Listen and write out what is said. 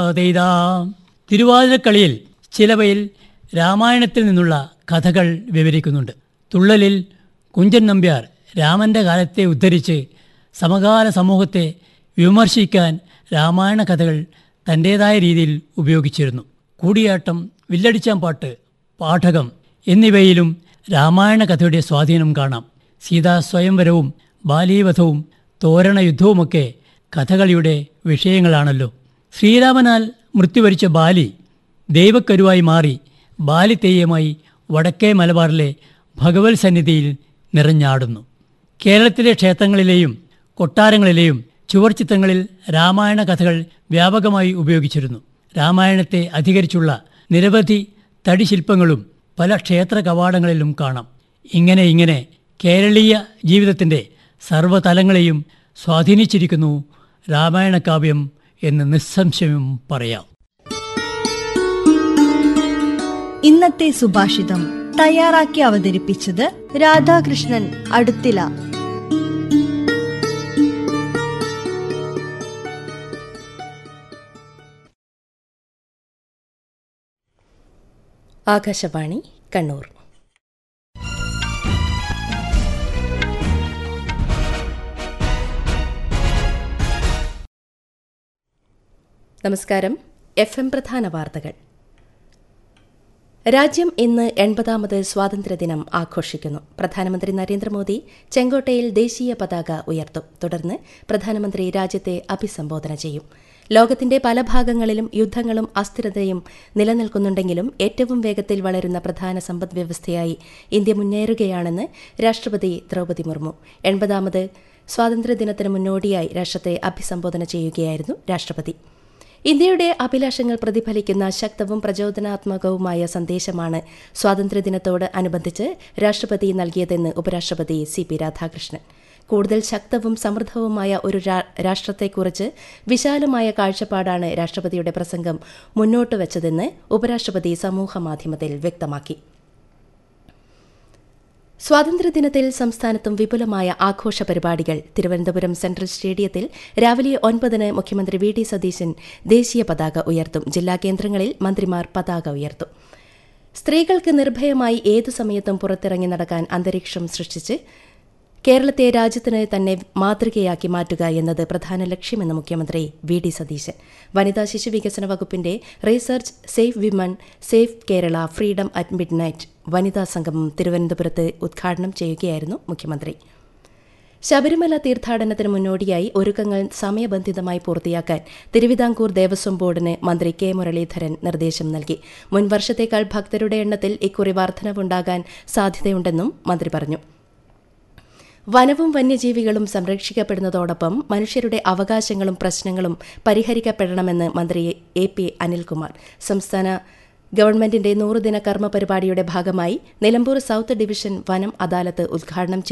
ചെയ്താം തിരുവാതിരക്കളിയിൽ ചിലവയിൽ രാമായണത്തിൽ നിന്നുള്ള കഥകൾ വിവരിക്കുന്നുണ്ട് തുള്ളലിൽ കുഞ്ചൻ നമ്പ്യാർ രാമൻ്റെ കാലത്തെ ഉദ്ധരിച്ച് സമകാല സമൂഹത്തെ വിമർശിക്കാൻ രാമായണ കഥകൾ തൻ്റേതായ രീതിയിൽ ഉപയോഗിച്ചിരുന്നു കൂടിയാട്ടം വില്ലടിച്ചാൻ പാട്ട് പാഠകം എന്നിവയിലും രാമായണ കഥയുടെ സ്വാധീനം കാണാം സീതാ സ്വയംവരവും ബാലീവധവും തോരണ യുദ്ധവുമൊക്കെ കഥകളിയുടെ വിഷയങ്ങളാണല്ലോ ശ്രീരാമനാൽ മൃത്യുവരിച്ച ബാലി ദൈവക്കരുവായി മാറി ബാലി തെയ്യമായി വടക്കേ മലബാറിലെ ഭഗവത് സന്നിധിയിൽ നിറഞ്ഞാടുന്നു കേരളത്തിലെ ക്ഷേത്രങ്ങളിലെയും കൊട്ടാരങ്ങളിലെയും ചുവർച്ചിത്രങ്ങളിൽ രാമായണ കഥകൾ വ്യാപകമായി ഉപയോഗിച്ചിരുന്നു രാമായണത്തെ അധികരിച്ചുള്ള നിരവധി തടിശില്പങ്ങളും പല ക്ഷേത്ര കവാടങ്ങളിലും കാണാം ഇങ്ങനെ ഇങ്ങനെ കേരളീയ ജീവിതത്തിൻ്റെ സർവ്വതലങ്ങളെയും സ്വാധീനിച്ചിരിക്കുന്നു രാമായണ കാവ്യം എന്ന് നിസ്സംശയം പറയാം ഇന്നത്തെ സുഭാഷിതം തയ്യാറാക്കി അവതരിപ്പിച്ചത് രാധാകൃഷ്ണൻ അടുത്തില ആകാശവാണി കണ്ണൂർ നമസ്കാരം എഫ് എം പ്രധാന വാർത്തകൾ രാജ്യം ഇന്ന് എൺപതാമത് സ്വാതന്ത്ര്യദിനം ആഘോഷിക്കുന്നു പ്രധാനമന്ത്രി നരേന്ദ്രമോദി ചെങ്കോട്ടയിൽ ദേശീയ പതാക ഉയർത്തും തുടർന്ന് പ്രധാനമന്ത്രി രാജ്യത്തെ അഭിസംബോധന ചെയ്യും ലോകത്തിന്റെ പല ഭാഗങ്ങളിലും യുദ്ധങ്ങളും അസ്ഥിരതയും നിലനിൽക്കുന്നുണ്ടെങ്കിലും ഏറ്റവും വേഗത്തിൽ വളരുന്ന പ്രധാന സമ്പദ്വ്യവസ്ഥയായി ഇന്ത്യ മുന്നേറുകയാണെന്ന് രാഷ്ട്രപതി ദ്രൌപതി മുർമു എൺപതാമത് സ്വാതന്ത്ര്യദിനത്തിന് മുന്നോടിയായി രാഷ്ട്രത്തെ അഭിസംബോധന ചെയ്യുകയായിരുന്നു രാഷ്ട്രപതി ഇന്ത്യയുടെ അഭിലാഷങ്ങൾ പ്രതിഫലിക്കുന്ന ശക്തവും പ്രചോദനാത്മകവുമായ സന്ദേശമാണ് സ്വാതന്ത്ര്യദിനത്തോട് അനുബന്ധിച്ച് രാഷ്ട്രപതി നൽകിയതെന്ന് ഉപരാഷ്ട്രപതി സി പി രാധാകൃഷ്ണൻ കൂടുതൽ ശക്തവും സമൃദ്ധവുമായ ഒരു രാഷ്ട്രത്തെക്കുറിച്ച് വിശാലമായ കാഴ്ചപ്പാടാണ് രാഷ്ട്രപതിയുടെ പ്രസംഗം മുന്നോട്ട് വച്ചതെന്ന് ഉപരാഷ്ട്രപതി സമൂഹമാധ്യമത്തിൽ വ്യക്തമാക്കി സ്വാതന്ത്ര്യദിനത്തിൽ സംസ്ഥാനത്തും വിപുലമായ ആഘോഷ പരിപാടികൾ തിരുവനന്തപുരം സെൻട്രൽ സ്റ്റേഡിയത്തിൽ രാവിലെ ഒൻപതിന് മുഖ്യമന്ത്രി വി ഡി സതീശൻ ദേശീയ പതാക ഉയർത്തും ജില്ലാ കേന്ദ്രങ്ങളിൽ മന്ത്രിമാർ പതാക ഉയർത്തും സ്ത്രീകൾക്ക് നിർഭയമായി ഏതു സമയത്തും പുറത്തിറങ്ങി നടക്കാൻ അന്തരീക്ഷം സൃഷ്ടിച്ച് കേരളത്തെ രാജ്യത്തിന് തന്നെ മാതൃകയാക്കി മാറ്റുക എന്നത് പ്രധാന ലക്ഷ്യമെന്ന് മുഖ്യമന്ത്രി വി ഡി സതീശൻ വനിതാ ശിശു വികസന വകുപ്പിന്റെ research safe women safe Kerala freedom at midnight വനിതാ സംഗമം തിരുവനന്തപുരത്ത് ഉദ്ഘാടനം ചെയ്യുകയായിരുന്നു മുഖ്യമന്ത്രി ശബരിമല തീർത്ഥാടനത്തിന് മുന്നോടിയായി ഒരുക്കങ്ങൾ സമയബന്ധിതമായി പൂർത്തിയാക്കാൻ തിരുവിതാംകൂർ ദേവസ്വം ബോർഡിന് മന്ത്രി കെ മുരളീധരൻ നിർദ്ദേശം നൽകി മുൻ വർഷത്തേക്കാൾ ഭക്തരുടെ എണ്ണത്തിൽ ഇക്കുറി വർധനവുണ്ടാകാൻ സാധ്യതയുണ്ടെന്നും മന്ത്രി പറഞ്ഞു വനവും വന്യജീവികളും സംരക്ഷിക്കപ്പെടുന്നതോടൊപ്പം മനുഷ്യരുടെ അവകാശങ്ങളും പ്രശ്നങ്ങളും പരിഹരിക്കപ്പെടണമെന്ന് മന്ത്രി എ പി അനിൽകുമാർ സംസ്ഥാന ഗവൺമെന്റിന്റെ നൂറുദിന കർമ്മ പരിപാടിയുടെ ഭാഗമായി നിലമ്പൂർ സൌത്ത് ഡിവിഷൻ വനം അദാലത്ത് ഉദ്ഘാടനം